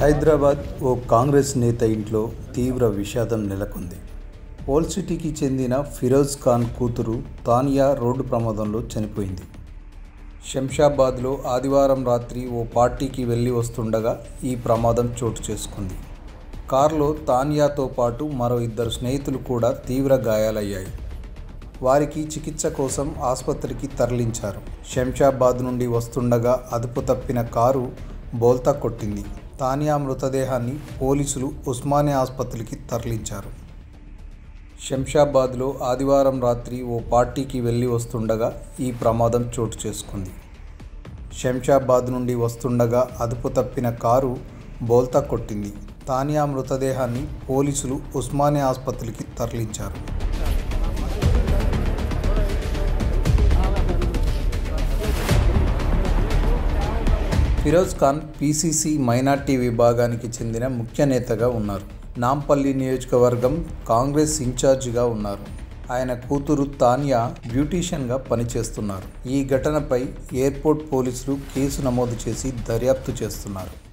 హైదరాబాద్ ఓ కాంగ్రెస్ నేత ఇంట్లో తీవ్ర విషాదం నెలకొంది ఓల్ సిటీకి చెందిన ఫిరోజ్ ఖాన్ కూతురు తానియా రోడ్డు ప్రమాదంలో చనిపోయింది శంషాబాద్లో ఆదివారం రాత్రి ఓ పార్టీకి వెళ్ళి వస్తుండగా ఈ ప్రమాదం చోటు చేసుకుంది కారులో తానియాతో పాటు మరో ఇద్దరు స్నేహితులు కూడా తీవ్ర గాయాలయ్యాయి వారికి చికిత్స కోసం ఆసుపత్రికి తరలించారు శంషాబాద్ నుండి వస్తుండగా అదుపు తప్పిన కారు బోల్తా కొట్టింది తానియా మృతదేహాన్ని పోలీసులు ఉస్మానియా ఆసుపత్రికి తరలించారు శంషాబాద్లో ఆదివారం రాత్రి ఓ పార్టీకి వెళ్ళి వస్తుండగా ఈ ప్రమాదం చోటు చేసుకుంది శంషాబాద్ నుండి వస్తుండగా అదుపు తప్పిన కారు బోల్తా కొట్టింది తానియా మృతదేహాన్ని పోలీసులు ఉస్మానియా ఆసుపత్రికి తరలించారు ఫిరోజ్ ఖాన్ పీసీసీ మైనార్టీ విభాగానికి చెందిన ముఖ్య నేతగా ఉన్నారు నాంపల్లి నియోజకవర్గం కాంగ్రెస్ ఇన్ఛార్జిగా ఉన్నారు ఆయన కూతురు తానియా బ్యూటీషియన్గా పనిచేస్తున్నారు ఈ ఘటనపై ఎయిర్పోర్ట్ పోలీసులు కేసు నమోదు చేసి దర్యాప్తు చేస్తున్నారు